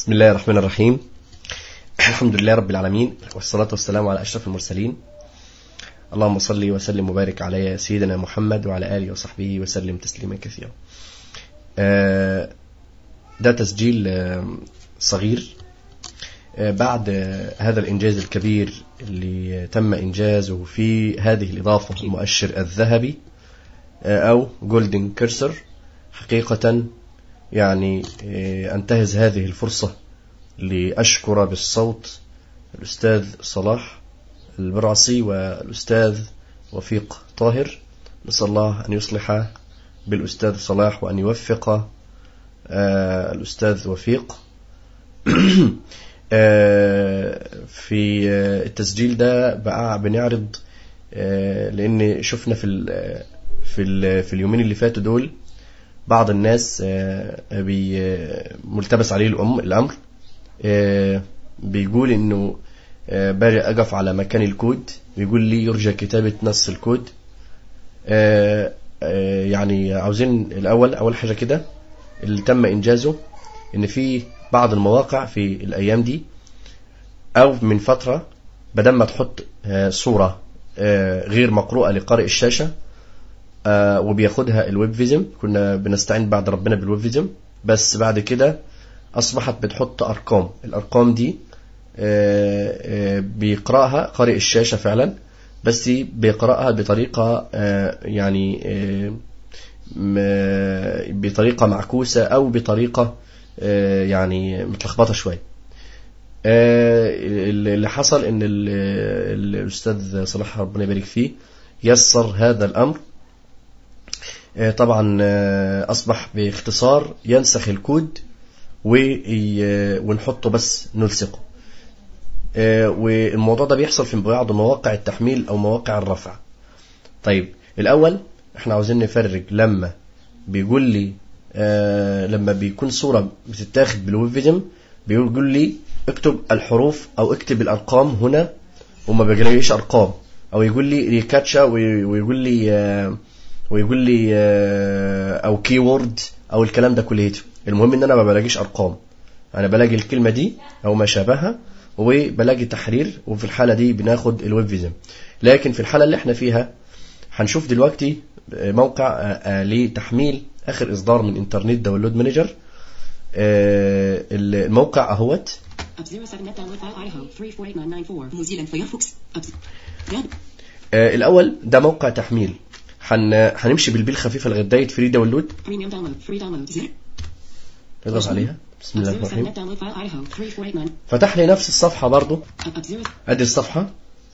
بسم الله الرحمن الرحيم الحمد لله رب العالمين والصلاة والسلام على أشرف المرسلين اللهم صل وسلم وبارك على سيدنا محمد وعلى آله وصحبه وسلم تسليما كثيرا آه، ده تسجيل آه، صغير آه، بعد هذا الإنجاز الكبير اللي تم إنجازه في هذه الإضافة المؤشر الذهبي أو جولدن كيرسر حقيقة يعني أنتهز هذه الفرصة لأشكر بالصوت الأستاذ صلاح البرعصي والأستاذ وفيق طاهر نسأل الله أن يصلح بالأستاذ صلاح وأن يوفق الأستاذ وفيق في التسجيل ده بقى بنعرض لأن شفنا في في في اليومين اللي فاتوا دول بعض الناس ملتبس عليه الأم الأمر بيقول إنه باجي أقف على مكان الكود بيقول لي يرجى كتابة نص الكود يعني عاوزين الأول أول حاجة كده اللي تم إنجازه إن في بعض المواقع في الأيام دي أو من فترة بدل ما تحط صورة غير مقروءة لقارئ الشاشة وبياخدها الويب فيزم كنا بنستعين بعد ربنا بالويب فيزم بس بعد كده أصبحت بتحط أرقام الأرقام دي بيقرأها قارئ الشاشة فعلا بس بيقرأها بطريقة يعني بطريقة معكوسة أو بطريقة يعني متلخبطة شوية اللي حصل ان الاستاذ صلاح ربنا يبارك فيه يسر هذا الامر طبعا اصبح باختصار ينسخ الكود ونحطه بس نلصقه والموضوع ده بيحصل في بعض مواقع التحميل او مواقع الرفع طيب الاول احنا عاوزين نفرق لما بيقول لي لما بيكون صوره بتتاخد بالويب فيجن بيقول لي اكتب الحروف او اكتب الارقام هنا وما بيجريش ارقام او يقول لي ريكاتشا ويقول لي ويقول لي او كي وورد او الكلام ده كليته المهم ان انا ما بلاقيش ارقام انا بلاقي الكلمه دي او ما شابهها وبلاقي تحرير وفي الحاله دي بناخد الويب فيزن لكن في الحاله اللي احنا فيها هنشوف دلوقتي موقع لتحميل اخر اصدار من انترنت داونلود مانجر الموقع اهوت الاول ده موقع تحميل هن... هنمشي بالبيل خفيفه لغايه فري داونلود نضغط عليها بسم الله الرحمن الرحيم فتح لي نفس الصفحه برضو ادي الصفحه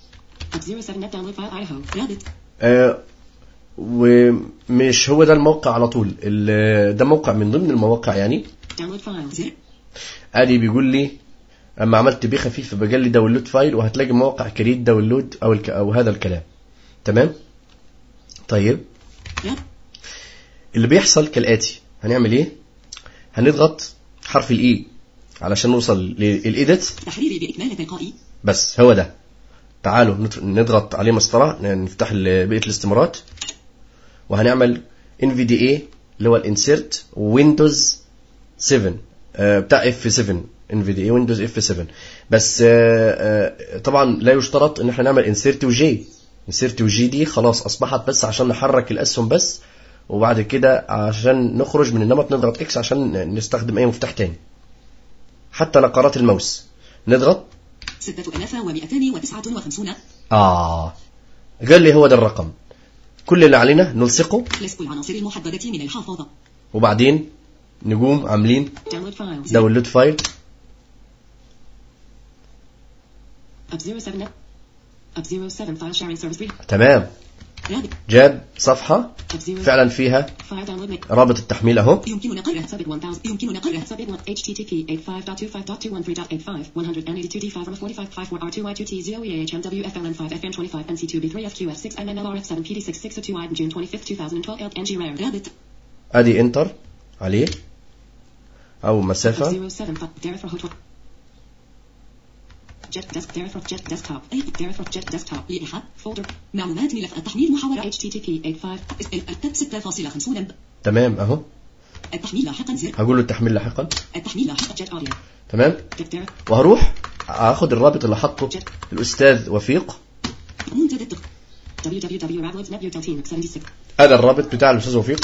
آه ومش هو ده الموقع على طول ده موقع من ضمن المواقع يعني ادي بيقول لي اما عملت بيه خفيف بقال لي داونلود فايل وهتلاقي موقع كريت داونلود او الك... او هذا الكلام تمام طيب اللي بيحصل كالاتي هنعمل ايه هنضغط حرف الاي علشان نوصل للايديت تحريري باكمال تلقائي بس هو ده تعالوا نضغط عليه مسطره نفتح بقيه الاستمارات وهنعمل ان في دي اي اللي هو الانسيرت ويندوز 7 بتاع اف 7 ان في دي اي ويندوز اف 7 بس طبعا لا يشترط ان احنا نعمل انسيرت وجي انسيرت وجي دي خلاص اصبحت بس عشان نحرك الاسهم بس وبعد كده عشان نخرج من النمط نضغط اكس عشان نستخدم اي مفتاح تاني حتى نقرات الماوس نضغط 6259 اه قال لي هو ده الرقم كل اللي علينا نلصقه لصق العناصر المحددة من الحافظة وبعدين نقوم عاملين download files داونلود فايل up 07 up 07 file sharing service read تمام رابط جاب صفحة up 0 فعلا فيها file download link رابط التحميل اهو يمكننا قرأ سبب 1000 يمكننا قرأ سبب 1 http 85.25.213.85 182d5 from 45 54r2y2t 0 ehmw fln5 fn25 nc2b3 fqf6 nnlrf7 pd6 602 wide June 25 2012 ng rare رابط ادي انتر عليه او up مسافة 07 Dare for hotel Jet desk Dare for Jet desktop أي Dare for Jet desktop لإيحاء folder معلومات ملف التحميل محاولة http 85 التب 6.50 تمام اهو التحميل لاحقا زر هقول له التحميل لاحقا التحميل لاحقا جيت اوديو تمام دكتور وهروح اخد الرابط اللي حطه الاستاذ وفيق منتدى التق www.rabloads.net 76 هذا الرابط بتاع الاستاذ وفيق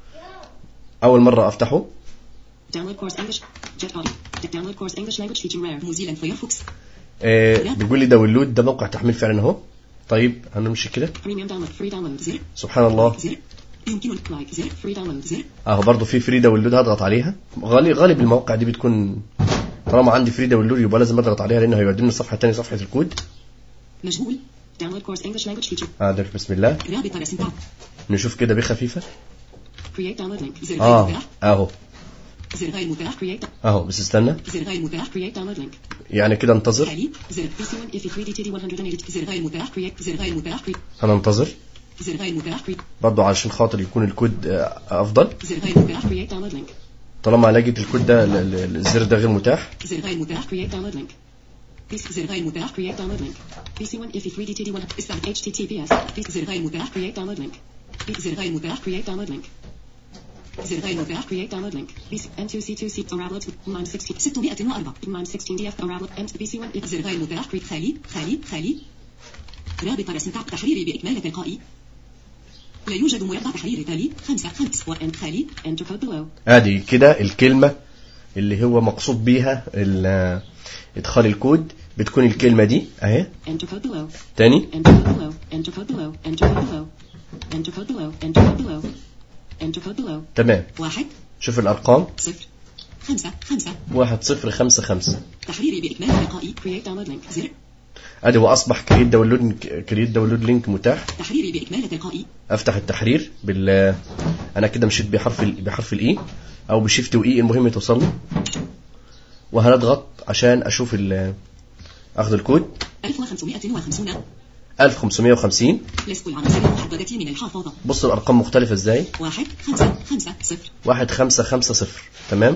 اول مره افتحه download course English jet audio download course English language feature rare موزيلا فايرفوكس آه بيقول لي داونلود ده موقع تحميل فعلا اهو طيب هنمشي كده premium download free download زر سبحان الله زر يمكنك لايك زر free download زر اهو برضه في فري داونلود هضغط عليها غالي غالب المواقع دي بتكون طالما عندي فري داونلود يبقى لازم اضغط عليها لانه هيوديني الصفحه الثانيه صفحه الكود مجهول download course English language feature هذا بسم الله رابط رسم تعب نشوف كده بخفيفه create download link زر غير اه متاح اهو زر غير متاح create اهو بس استنى زر غير متاح create download link يعني كده انتظر حالي زر PC1 if 3 DTD 180 زر غير متاح create زر غير متاح create هننتظر زر غير متاح create برضه علشان خاطر يكون الكود آه، افضل زر غير متاح create download link طالما لقيت الكود ده ال- ال- الزر ده غير متاح زر غير متاح create download link بيس زر غير متاح create download link PC1 if 3 DTD 1 استعمل HTTPS بيس زر غير متاح create download link بيس زر غير متاح create download link زر غير متاح create download link بيس M2C2C Arablet 916 604 916 DF Arablet M PC1 if زر غير متاح create خالي خالي خالي رابط رسم تعب تحريري بإكمال تلقائي لا يوجد مربع تحريري تالي خمسة خمس وأن خالي enter code below ادي كده الكلمه اللي هو مقصود بيها ال- ادخال الكود بتكون الكلمه دي اهي enter code below تاني Enter code below. Enter code below. Enter code below. Enter code below. Enter code below. Enter code below. تمام واحد شوف الارقام صفر خمسة خمسة واحد صفر خمسة خمسة تحريري بإكمال تلقائي create download link زر ادي هو اصبح كريت داونلود كريت داونلود لينك متاح تحريري بإكمال تلقائي افتح التحرير بال انا كده مشيت بحرف ال... بحرف الاي او بشيفت واي المهم توصلني وهنضغط عشان اشوف ال... اخذ الكود 1550 1550 لسك العناصر المحددة من الحافظة بص الارقام مختلفه ازاي واحد خمسة خمسة صفر 1550 تمام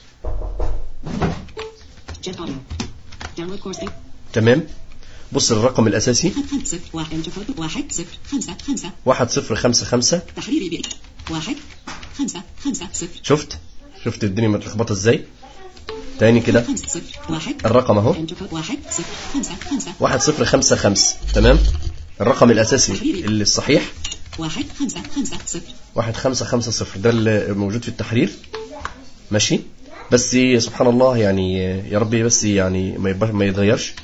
jet audio download course A تمام بص الرقم الاساسي خمسة خمسة صفر واحد enter code واحد صفر خمسة خمسة 1055 تحريري بإك واحد خمسة خمسة صفر شفت شفت الدنيا متلخبطه ازاي تاني كده خمسة صفر واحد الرقم اهو enter code واحد صفر خمسة خمسة 1055 تمام الرقم الاساسي اللي الصحيح واحد خمسة خمسة صفر 1550 ده اللي موجود في التحرير ماشي بس سبحان الله يعني يا ربي بس يعني ما يبقى ما يتغيرش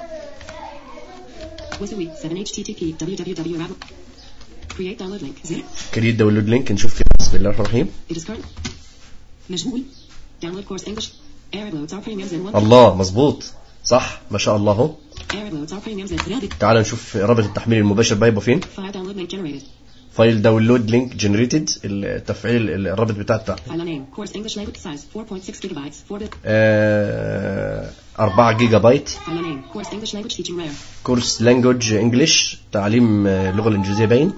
وسوي 7 http www create download link زر كريت داونلود لينك نشوف كده بسم الله الرحمن الرحيم it is current مجهول download course English Arab loads are premiums in one الله مظبوط صح ما شاء الله اهو Arab loads are premiums in رابط تعال نشوف رابط التحميل المباشر بقى يبقى فين file download link generated فايل داونلود لينك جنريتد التفعيل الرابط بتاع التحميل file name course English language size 4.6 gigabytes 4 bit آه 4 جيجا بايت file name course English language teaching rare كورس لانجوج انجلش تعليم آه، اللغه الانجليزيه باين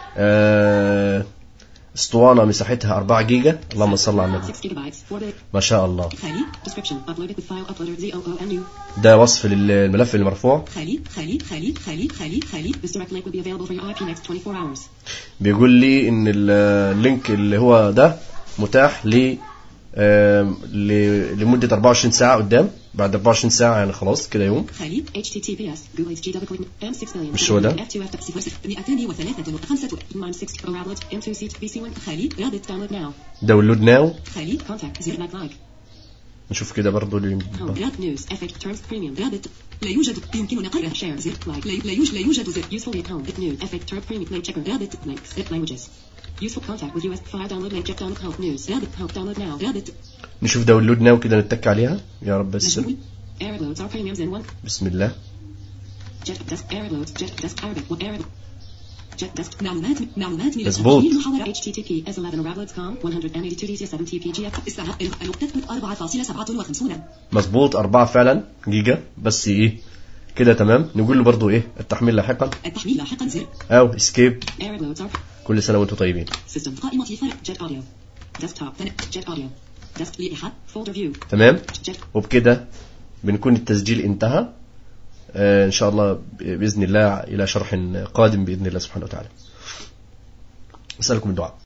آه، اسطوانه مساحتها 4 جيجا اللهم صل على النبي 6 gigabytes 4 bit ما شاء الله خالي description uploaded with file uploader ZOOMU ده وصف للملف المرفوع خالي خالي خالي خالي خالي خالي this direct link will be available for your IP next 24 hours بيقول لي ان ال- اللينك اللي هو ده متاح ل آم، ل- لمده 24 ساعه قدام بعد 24 ساعه يعني خلاص كده يوم خالي https google hg double click m6 million مش هو ده؟ f2f 203 5 Arablet m2c bc1 خالي رابط download now داونلود ناو خالي contact زر لايك لايك نشوف كده برضه اللي home راب نيوز افكت تيرمز بريميوم رابط لا يوجد يمكننا قرأ شير زر لايك لا لا يوجد لا يوجد زر useful at home bit news افكت تيرم بريميوم لينك checker رابط links it languages useful contact with us file download link check download help news رابط help download now رابط نشوف داونلود ناو كده نتك عليها يا رب بس مجهول Arab loads are premiums in one بسم الله jet desk Arab loads jet desk Arabic what Arab jet desk معلومات معلومات من مظبوط. التسجيل محاضرة http s11arablets.com 182 d 7 tpgf الساعة الوقت تكتب 4.57 مظبوط أربعة فعلا جيجا بس إيه كده تمام نقول له برضو إيه التحميل لاحقا التحميل لاحقا زر أو اسكيب Arab loads are كل سنة وأنتم طيبين system قائمة فرق jet audio desktop jet audio desk لائحة folder view تمام jet وبكده بنكون التسجيل انتهى آه إن شاء الله ب- بإذن الله إلى شرح قادم بإذن الله سبحانه وتعالى أسألكم الدعاء